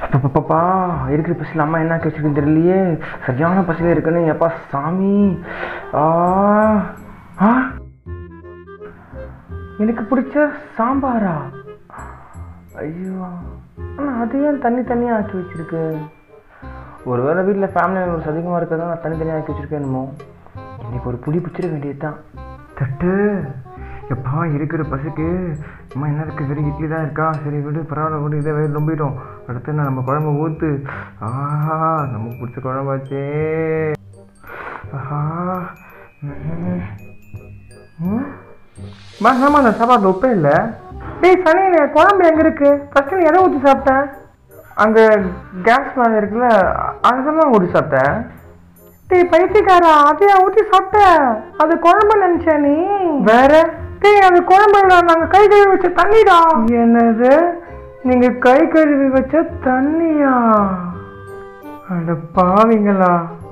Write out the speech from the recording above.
அப்பப்பப்பா இருக்கிற பசியில் அம்மா என்ன ஆக்கி வச்சிருக்குன்னு தெரியலையே சரியான பசியில் இருக்குன்னு எப்பா சாமி ஆ ஆ எனக்கு பிடிச்ச சாம்பாரா ஐயோ ஆனால் அது ஏன் தண்ணி தனியாக ஆக்கி வச்சிருக்கு ஒருவேளை வீட்டில் ஃபேமிலி மெம்பர்ஸ் அதிகமாக இருக்கிறதா நான் தனி தனியாக ஆக்கி வச்சிருக்கேன் என்னமோ இன்னைக்கு ஒரு புடி பிடிச்சிட வேண்டியது தான் தட்டு எப்பா இருக்கிற பசிக்கு அம்மா என்ன இருக்கு வெறும் இட்லி தான் இருக்கா சரி விடு பரவாயில்ல விடு இதை வேறு ரொம்பிட்டோம் அடுத்து நான் நம்ம குழம்பு ஊற்று ஆஹா நமக்கு பிடிச்ச குழம்பாச்சே ஆஹா ம். ம் மா ஆமாம் அந்த சாப்பாடு உப்பே இல்லை டேய் சனி குழம்பு எங்கே இருக்கு ஃபஸ்ட்டு நீ எதை ஊற்றி சாப்பிட்டேன் அங்கே கேஸ் மேலே இருக்குல்ல அதெல்லாம் ஊற்றி சாப்பிட்டேன் டேய் பைத்தியக்காரா அதையா ஊற்றி சாப்பிட்ட அது குழம்பு நினச்ச நீ வேற டேய் அது குழம்பு இல்லை நாங்கள் கை கழுவி வச்ச தண்ணிடா என்னது நீங்கள் கை கழுவி வச்ச தண்ணியா அட பாவிங்களா